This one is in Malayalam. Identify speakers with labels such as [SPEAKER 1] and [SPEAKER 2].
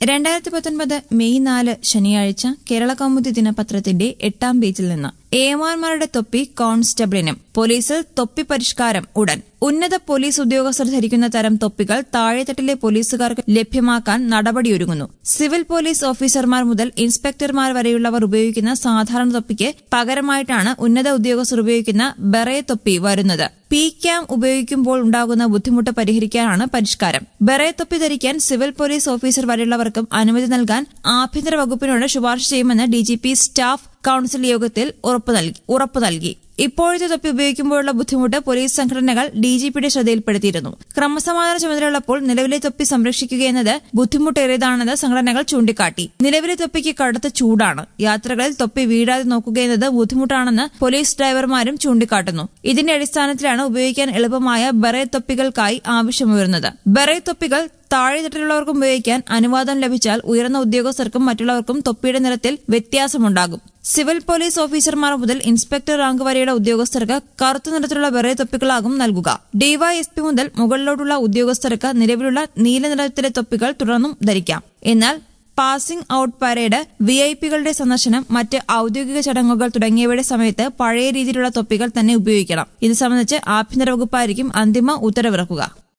[SPEAKER 1] രണ്ടായിരത്തി പത്തൊൻപത് മെയ് നാല് ശനിയാഴ്ച കേരള കൗമുദി ദിനപത്രത്തിന്റെ എട്ടാം പേജിൽ നിന്ന് ഏമാന്മാരുടെ തൊപ്പി കോൺസ്റ്റബിളിനും പോലീസിൽ തൊപ്പി പരിഷ്കാരം ഉടൻ ഉന്നത പോലീസ് ഉദ്യോഗസ്ഥർ ധരിക്കുന്ന തരം തൊപ്പികൾ താഴെത്തട്ടിലെ പോലീസുകാർക്ക് ലഭ്യമാക്കാൻ നടപടിയൊരുങ്ങുന്നു സിവിൽ പോലീസ് ഓഫീസർമാർ മുതൽ ഇൻസ്പെക്ടർമാർ വരെയുള്ളവർ ഉപയോഗിക്കുന്ന സാധാരണ തൊപ്പിക്ക് പകരമായിട്ടാണ് ഉന്നത ഉദ്യോഗസ്ഥർ ഉപയോഗിക്കുന്ന ബെറേ തൊപ്പി വരുന്നത് പി ക്യാം ഉപയോഗിക്കുമ്പോൾ ഉണ്ടാകുന്ന ബുദ്ധിമുട്ട് പരിഹരിക്കാനാണ് പരിഷ്കാരം ബെറേ തൊപ്പി ധരിക്കാൻ സിവിൽ പോലീസ് ഓഫീസർ വരെയുള്ളവർക്കും അനുമതി നൽകാൻ ആഭ്യന്തര വകുപ്പിനോട് ശുപാർശ ചെയ്യുമെന്ന് ഡിജിപി സ്റ്റാഫ് കൌൺസിൽ യോഗത്തിൽ ഉറപ്പു നൽകി ഉറപ്പു നൽകി ഇപ്പോഴത്തെ തൊപ്പി ഉപയോഗിക്കുമ്പോഴുള്ള ബുദ്ധിമുട്ട് പോലീസ് സംഘടനകൾ ഡിജിപിയുടെ ശ്രദ്ധയിൽപ്പെടുത്തിയിരുന്നു ക്രമസമാധാന ചുമതലയുള്ളപ്പോൾ നിലവിലെ തൊപ്പി സംരക്ഷിക്കുകയെന്നത് ബുദ്ധിമുട്ടേറിയതാണെന്ന് സംഘടനകൾ ചൂണ്ടിക്കാട്ടി നിലവിലെ തൊപ്പിക്ക് കടുത്ത ചൂടാണ് യാത്രകളിൽ തൊപ്പി വീഴാതെ നോക്കുകയെന്നത് ബുദ്ധിമുട്ടാണെന്ന് പോലീസ് ഡ്രൈവർമാരും ചൂണ്ടിക്കാട്ടുന്നു ഇതിന്റെ അടിസ്ഥാനത്തിലാണ് ഉപയോഗിക്കാൻ എളുപ്പമായ ബെറേ തൊപ്പികൾക്കായി ആവശ്യമുയർന്നത് ബെറേ തൊപ്പികൾ താഴെത്തട്ടിലുള്ളവർക്കും ഉപയോഗിക്കാൻ അനുവാദം ലഭിച്ചാൽ ഉയർന്ന ഉദ്യോഗസ്ഥർക്കും മറ്റുള്ളവർക്കും തൊപ്പിയുടെ നിറത്തിൽ വ്യത്യാസമുണ്ടാകും സിവിൽ പോലീസ് ഓഫീസർമാർ മുതൽ ഇൻസ്പെക്ടർ റാങ്ക് വരെയുള്ള ഉദ്യോഗസ്ഥർക്ക് കറുത്ത നിറത്തിലുള്ള ബെറേ തൊപ്പികളാകും നൽകുക ഡിവൈഎസ്പി മുതൽ മുകളിലോട്ടുള്ള ഉദ്യോഗസ്ഥർക്ക് നിലവിലുള്ള നീല നിറത്തിലെ തൊപ്പികൾ തുടർന്നും ധരിക്കാം എന്നാൽ passing out parade V I പികളുടെ സന്ദർശനം മറ്റ് ഔദ്യോഗിക ചടങ്ങുകൾ തുടങ്ങിയവയുടെ സമയത്ത് പഴയ രീതിയിലുള്ള തൊപ്പികൾ തന്നെ ഉപയോഗിക്കണം ഇത് സംബന്ധിച്ച് ആഭ്യന്തര വകുപ്പായിരിക്കും അന്തിമ ഉത്തരവിറക്കുക